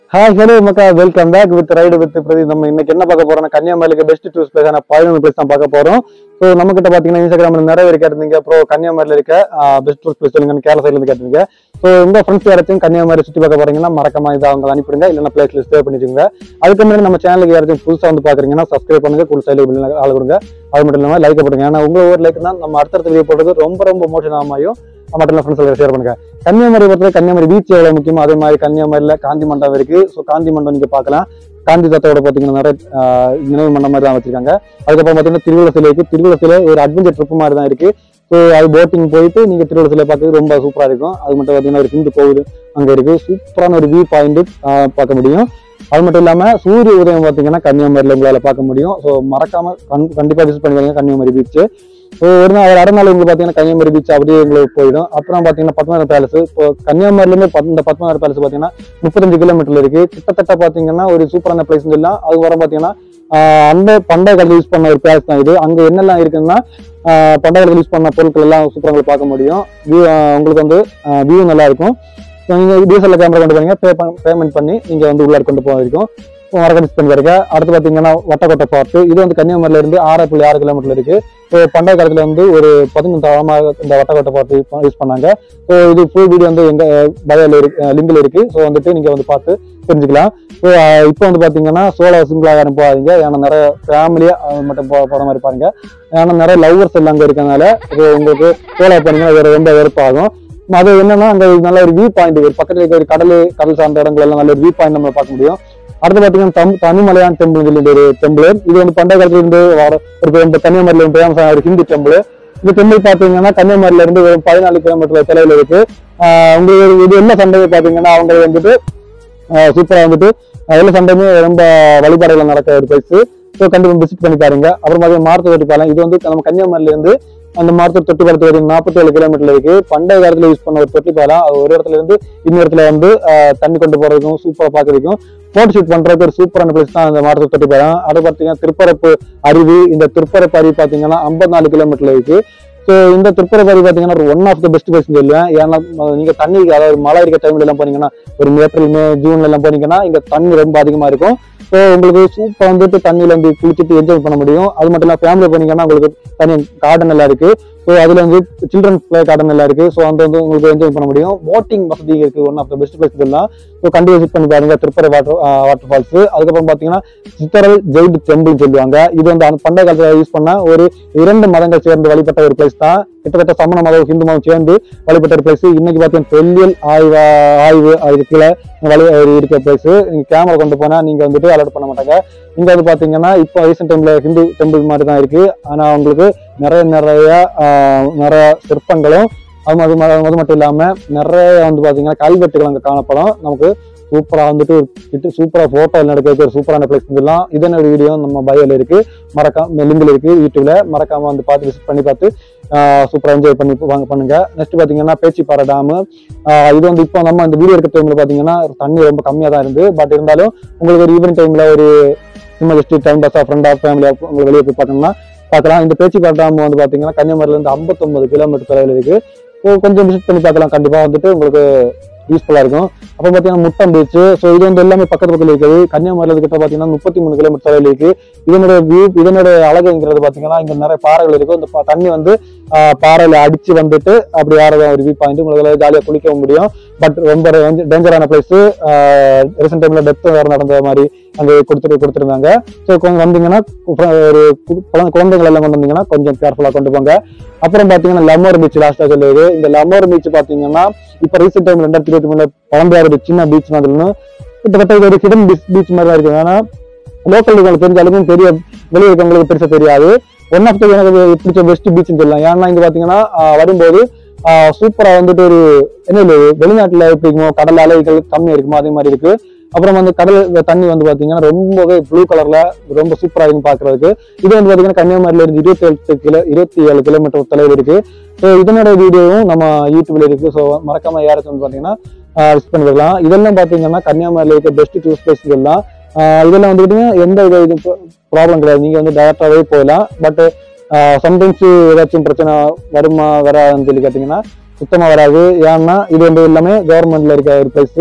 hi hello மக்கா welcome back with ride with Prathi நம்ம இன்னைக்கு என்ன பார்க்க போறோம்னா கன்னியாகுமரிக்கு பெஸ்ட் டூரிஸ்ட் பிளேஸான பதினொன்று பிளேஸ் தான் பார்க்க போறோம் ஸோ நம்ம கிட்ட பாத்தீங்கன்னா இன்ஸ்டாகிராம்ல நிறைய பேர் கேட்டிருந்தீங்க அப்புறம் கன்னியாகுமரியில இருக்க பெஸ்ட் டூரிஸ்ட் பிளேஸ் சொல்லுங்க கேரள சைட்ல இருந்து கேட்டிருந்தீங்க ஸோ உங்க ஃப்ரெண்ட்ஸ் யாராச்சும் கன்னியாகுமரி சுற்றி பார்க்க போறீங்கன்னா மறக்காம இதை அவங்க அனுப்பிடுங்க இல்லைன்னா பிளேஸ் லிஸ்ட் சேவ் பண்ணிச்சுங்க அதுக்கு முன்னாடி நம்ம சேனலுக்கு யாராச்சும் புதுசா வந்து பாக்குறீங்கன்னா சப்ஸ்கிரைப் பண்ணுங்க புது சைடில் ஆள் கொடுங்க அது மட்டும் இல்லாம லைக் போடுங்க ஏன்னா உங்க ஒரு லைக் தான் நம்ம அடுத்தடுத்த வீடியோ போடுறது ரொம்ப ரொம்ப மோஷன் ஆமாயும் அது மட்டும் இல்லாம ஃப்ரெண்ட்ஸ் ஷேர் பண்ணுங்க கன்னியாகுமரி பொறுத்தவரை கன்னியாகுமரி பீச் எவ்வளவு முக்கியமோ அதே மாதிரி கன்னியாகுமரியில காந்தி மண்டபம் இருக்கு ஸோ காந்தி மண்டபம் நீங்க பார்க்கலாம் காந்தி தாத்தாவோட பாத்தீங்கன்னா நிறைய ஆஹ், நினைவு மண்டபம் மாதிரி தான் வச்சிருக்காங்க அதுக்கப்புறம் பாத்தீங்கன்னா திருவிழா சிலை இருக்கு திருவிழா சிலை ஒரு அட்வென்ச்சர் ட்ரிப் மாதிரி தான் இருக்கு ஸோ அது போட்டிங் போயிட்டு நீங்க திருவிழா சிலை பார்க்கறது ரொம்ப சூப்பரா இருக்கும் அது மட்டும் பாத்தீங்கன்னா ஒரு ஹிந்து கோவில் அங்க இருக்கு சூப்பரான ஒரு வியூ பாயிண்ட் பார்க்க முடியும் அது மட்டும் இல்லாம சூரிய உதயம் பாத்தீங்கன்னா கன்னியாகுமரியில உங்களால பார்க்க முடியும் ஸோ மறக்காம கண்- கண்டிப்பா விசிட் பண்ணுவீங்க கன்னியாகுமரி பீச் ஸோ ஒரு நாள் ஒரு அரை நாள் உங்களுக்கு பாத்தீங்கன்னா கன்னியாகுமரி பீச் அப்படியே உங்களுக்கு போயிடும் அப்புறம் பாத்தீங்கன்னா பத்மநாத பேலஸ் இப்போ கன்னியாகுமரில இருந்து பத்- இந்த பத்மநாத பேலஸ் பாத்தீங்கன்னா முப்பத்தஞ்சு கிலோமீட்டர்ல இருக்கு கிட்டத்தட்ட பாத்தீங்கன்னா ஒரு சூப்பரான பிளேஸ் சொல்லலாம் அது வர பாத்தீங்கன்னா ஆஹ் அந்த பண்டைய காலத்துல யூஸ் பண்ண ஒரு பேலஸ் தான் இது அங்க என்னெல்லாம் இருக்குன்னா ஆஹ் பண்டைய காலத்துல யூஸ் பண்ண பொருட்கள் எல்லாம் சூப்பரா உங்களுக்கு பார்க்க முடியும் வியூ உங்களுக்கு வந்து வியூ நல்லா இருக்கும் ஸோ நீங்க டிஎஸ்எல்ஆர் கேமரா கொண்டு போனீங்க பே பேமெண்ட் பண்ணி நீங்க வந்து உள்ளார கொண்டு போக இருக்கும் மரக்கடி ஸ்பெண்ட் இருக்க அடுத்து பாத்தீங்கன்னா வட்டக்கோட்டை பார்த்து இது வந்து கன்னியாகுமரியில இருந்து ஆறு புள்ளி ஆறு கிலோமீட்டர் இருக்கு ஸோ பண்டைய காலத்துல வந்து ஒரு பதினஞ்சு தளமாக இந்த வட்டக்கோட்டை பார்த்து யூஸ் பண்ணாங்க ஸோ இது ஃபுல் வீடியோ வந்து எங்க பயோல இருக்கு லிங்க்ல இருக்கு ஸோ வந்துட்டு நீங்க வந்து பார்த்து தெரிஞ்சுக்கலாம் ஸோ இப்போ வந்து பாத்தீங்கன்னா சோலோ சிங்கிளாக யாரும் போகாதீங்க ஏன்னா நிறைய ஃபேமிலியா மட்டும் போ போற மாதிரி பாருங்க ஏன்னா நிறைய லவ்வர்ஸ் எல்லாம் அங்க இருக்கனால இது உங்களுக்கு சோலோ பண்ணீங்கன்னா வேற ரொம்ப வெறுப்பாகும் அது என்னன்னா அங்க நல்ல ஒரு வியூ பாயிண்ட் ஒரு பக்கத்துல இருக்க ஒரு கடல் கடல் சார்ந்த இடங்கள் எல்லாம் நல்ல ஒரு வியூ பாயிண்ட் நம்ம பார்க்க முடியும் அடுத்து பாத்தீங்கன்னா தம் தனிமலையான் டெம்பிள் சொல்லிட்டு ஒரு டெம்பிள் இது வந்து பண்டைய காலத்துல இருந்து வர ஒரு இந்த கன்னியாகுமரியில ஃபேமஸ் ஒரு ஹிந்தி டெம்பிள் இந்த டெம்பிள் பாத்தீங்கன்னா கன்னியாகுமரியில இருந்து வெறும் பதினாலு கிலோமீட்டர் தொலைவில் இருக்கு ஆஹ் உங்களுக்கு இது என்ன சண்டை பாத்தீங்கன்னா அவங்க வந்துட்டு சூப்பரா வந்துட்டு ஆஹ் எல்லா சண்டையுமே ரொம்ப வழிபாடுகள் நடக்கிற ஒரு பிளேஸ் ஸோ கண்டிப்பா விசிட் பண்ணி பாருங்க அப்புறம் பாத்தீங்கன்னா மார்த்த தொட்டி பாலம் இது வந்து நம்ம கன்னியாகுமரியில இருந்து அந்த மார்த்த தொட்டி பாலத்து வரைக்கும் நாற்பத்தி ஏழு கிலோமீட்டர்ல இருக்கு பண்டைய காலத்துல யூஸ் பண்ண ஒரு தொட்டி பாலம் அது ஒரு இடத்துல இருந்து இன்னொரு இடத்துல வந்து ஆஹ் தண்ணி கொண்டு போறதுக்கும் சூப்பரா பாக்குறதுக்கும் போட்டோ ஷூட் பண்றதுக்கு ஒரு சூப்பரான பிளேஸ் தான் அந்த மார்த்த தொட்டி பாலம் அது பாத்தீங்கன்னா திருப்பரப்பு அருவி இந்த திருப்பரப்பு அருவி பாத்தீங்கன்னா ஐம்பத்தி நாலு கிலோமீட்டர்ல இருக்கு ஸோ இந்த திருப்பரப்பு அருவி பாத்தீங்கன்னா ஒரு one of the best place சொல்லுவேன் ஏன்னா அஹ் நீங்க தண்ணி அதாவது மழை இருக்க டைம்ல எல்லாம் போனீங்கன்னா ஒரு ஏப்ரல் மே ஜூன்ல எல்லாம் போனீங்கன்னா இங்க தண்ணி ரொம்ப அதிகமா இருக்கும் ஸோ உங்களுக்கு சூப்பர் வந்துட்டு தண்ணியில வந்து குளிச்சுட்டு என்ஜாய் பண்ண முடியும் அது மட்டும் இல்லாம ஃபேமிலி போனீங்கன்னா உங்களுக்கு தனி கார்டன் எல்லாம் இருக்கு ஸோ அதுல வந்து சில்ட்ரன் பிளே கார்டன் எல்லாம் இருக்கு ஸோ அந்த வந்து உங்களுக்கு என்ஜாய் பண்ண முடியும் போட்டிங் வசதி இருக்கு one of the best place இதெல்லாம் ஸோ கண்டிப்பா விசிட் பண்ணி பாருங்க திருப்பரை வாட்டர் வாட்டர் ஃபால்ஸ் அதுக்கப்புறம் பாத்தீங்கன்னா சித்தரல் ஜெயிட் டெம்பிள் சொல்லுவாங்க இது வந்து அந்த பண்டைய காலத்துல யூஸ் பண்ண ஒரு இரண்டு மதங்கள் சேர்ந்து வழிபட்ட ஒரு பிளேஸ் தான் கிட்டத்தட்ட சமண மதம் ஹிந்து மதம் சேர்ந்து வழிபட்ட ஒரு பிளேஸ் இன்னைக்கு பாத்தீங்கன்னா தொல்லியல் ஆய்வு ஆய்வு அதுக்கு கீழே வழி இருக்க பிளேஸ் நீங்க கேமரா கொண்டு போனா நீங்க வந்துட்டு அலர்ட் பண்ண மாட்டாங்க இங்க வந்து பாத்தீங்கன்னா இப்போ ரீசெண்ட் டைம்ல ஹிந்து டெம்பிள் மாதிரி தான் இருக்கு ஆனா உங்களுக்கு நிறைய நிறைய ஆஹ், நிறைய சிற்பங்களும் அது அது ம- அது மட்டும் இல்லாம நிறைய வந்து பாத்தீங்கன்னா கல்வெட்டுகள் அங்க காணப்படும் நமக்கு சூப்பரா வந்துட்டு ஒரு கிட்ட சூப்பரா போட்டோ எடுக்கிறதுக்கு ஒரு சூப்பரான பிளேஸ் இதெல்லாம் இதனோட வீடியோ நம்ம பயோல இருக்கு மறக்காம லிங்க்ல இருக்கு யூடியூப்ல மறக்காம வந்து பார்த்து விசிட் பண்ணி பார்த்து சூப்பரா என்ஜாய் பண்ணி வாங்க பண்ணுங்க நெக்ஸ்ட் பாத்தீங்கன்னா பேச்சிப்பாறை டேம் இது வந்து இப்போ நம்ம இந்த வீடியோ எடுக்கிற டைம்ல பாத்தீங்கன்னா தண்ணி ரொம்ப கம்மியா தான் இருந்து பட் இருந்தாலும் உங்களுக்கு ஒரு ஈவினிங் டைம்ல ஒரு சும்மா ஜஸ்ட் டைம் பாஸா ஃப்ரெண்டா ஃபேமிலியா உங்களுக்கு வெளியே போய் பார்த்தோம்னா பார்க்கலாம் இந்த பேச்சிப்பாறை டேம் வந்து பாத்தீங்கன்னா கன்னியாகுமரியில இருந்து 59 கிலோமீட்டர் தொலைவில் இருக்கு ஸோ கொஞ்சம் விசிட் பண்ணி பார்க்கலாம் கண்டிப்பா வந்துட்டு உங்களுக்கு யூஸ்ஃபுல்லா இருக்கும் அப்போ பார்த்தீங்கன்னா முட்டம் பீச் ஸோ இது வந்து எல்லாமே பக்கத்து பக்கத்தில் இருக்குது கன்னியாகுமரியில கிட்ட பார்த்தீங்கன்னா முப்பத்தி மூணு கிலோமீட்டர் தொலைவில் இருக்கு இதனோட வியூ இதனோட அழகுங்கிறது பார்த்தீங்கன்னா இங்க நிறைய பாறைகள் இருக்கும் இந்த பா- தண்ணி வந்து ஆஹ், பாறையில அடிச்சு வந்துட்டு அப்படி ஆறதான் ஒரு வியூ பாயிண்ட் உங்களுக்கு ஜாலியாக குளிக்கவும் முடியும் பட் ரொம்ப டேஞ்சரான பிளேஸ் ரீசெண்ட் டைம்ல டெத் வேற நடந்த மாதிரி அங்க கொடுத்துட்டு கொடுத்துருந்தாங்க ஸோ கொஞ்சம் வந்தீங்கன்னா கு- ஒரு கு- குழந்தை- குழந்தைகள் எல்லாம் கொண்டு வந்தீங்கன்னா கொஞ்சம் கேர்ஃபுல்லா கொண்டு போங்க அப்புறம் பாத்தீங்கன்னா லமோர் பீச் லாஸ்டா சொல்லுது இந்த லமோர் பீச் பாத்தீங்கன்னா இப்ப ரீசெண்ட் டைம் ரெண்டாயிரத்தி இருபத்தி மூணுல பழம்பெயர் ஒரு சின்ன பீச் மாதிரி கிட்டத்தட்ட இது ஒரு ஹிடன் பீச் பீச் மாதிரி தான் இருக்கு ஆனா லோக்கல் உங்களுக்கு தெரிஞ்ச அளவுக்கு பெரிய வெளியே இருக்கவங்களுக்கு பெருசா தெரியாது ஒன் ஆஃப் த எனக்கு பிடிச்ச பெஸ்ட் பீச்னு சொல்லலாம் ஏன்னா இங்க பாத்தீங்கன்னா ஆஹ் வரும்போது சூப்பரா வந்துட்டு ஒரு என்ன சொல்றது, வெளிநாட்டுல எப்படி இருக்குமோ கடல் அலைகள் கம்மியா இருக்குமோ அதே மாதிரி இருக்கு அப்புறம் வந்து கடல் இந்த தண்ணி வந்து பாத்தீங்கன்னா ரொம்பவே ப்ளூ கலர்ல ரொம்ப சூப்பரா இருக்கும் பாக்குறதுக்கு இது வந்து பாத்தீங்கன்னா கன்னியாகுமரியில இருந்து இருபத்தி எட்டு கிலோ இருபத்தி ஏழு கிலோமீட்டர் தொலைவில் இருக்கு ஸோ இதனோட வீடியோவும் நம்ம யூடியூப்ல இருக்கு ஸோ மறக்காம யாராச்சும் வந்து பாத்தீங்கன்னா விசிட் பண்ணிக்கலாம் இதெல்லாம் பாத்தீங்கன்னா கன்னியாகுமரியில இருக்க பெஸ்ட் டூரிஸ்ட் பிளேஸ் இதெல்லாம் ஆஹ் இதெல்லாம் வந்துட்டு எந்த வித இது ப்ராப்ளம் கிடையாது நீங்க வந்து டைரக்டாவே போகலாம் பட் சம்டைம்ஸ் ஏதாச்சும் பிரச்சனை வருமா வராதுன்னு சொல்லி கேட்டீங்கன்னா சுத்தமா வராது ஏன்னா இது வந்து எல்லாமே கவர்மெண்ட்ல இருக்க ஒரு பிளேஸ்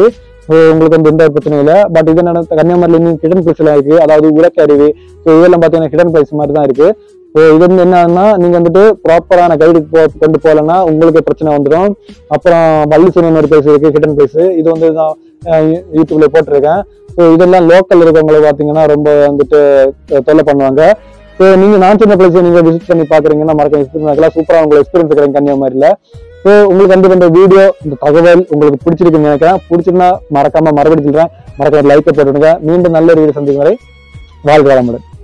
ஸோ உங்களுக்கு வந்து எந்த ஒரு பிரச்சனையும் இல்லை பட் இது என்ன கன்னியாகுமரியில் இன்னும் ஹிடன் பிளேஸ் எல்லாம் இருக்கு அதாவது உலக்க அருவி ஸோ இதெல்லாம் பார்த்தீங்கன்னா ஹிடன் பிளேஸ் மாதிரி தான் இருக்கு ஸோ இது வந்து என்னன்னா நீங்க வந்துட்டு ப்ராப்பரான கைடு போ கொண்டு போகலன்னா உங்களுக்கு பிரச்சனை வந்துடும் அப்புறம் வள்ளிசூரியன் ஒரு பிளேஸ் இருக்கு ஹிடன் பிளேஸ் இது வந்து நான் அஹ், யூடியூப்ல போட்டிருக்கேன் ஸோ இதெல்லாம் லோக்கல் இருக்கவங்களை பார்த்தீங்கன்னா ரொம்ப வந்துட்டு அஹ், தொல்லை பண்ணுவாங்க ஸோ நீங்க நான் சொன்ன பிளேஸ் நீங்க விசிட் பண்ணி பாக்குறீங்கன்னா மறக்க விசிட் பண்ணலாம் சூப்பரா உங்களுக்கு எக்ஸ்பீரியன்ஸ் இருக்கிறேன் கன்னியாகுமரியில ஸோ உங்களுக்கு கண்டிப்பா இந்த வீடியோ இந்த தகவல் உங்களுக்கு பிடிச்சிருக்குன்னு நினைக்கிறேன் பிடிச்சிருந்தா மறக்காம மறுபடியும் சொல்றேன் மறக்காம லைக்கை போட்டுடுங்க மீண்டும் நல்ல ஒரு வீடியோ சந்திக்கும் வரை வாழ்க வளமுடன்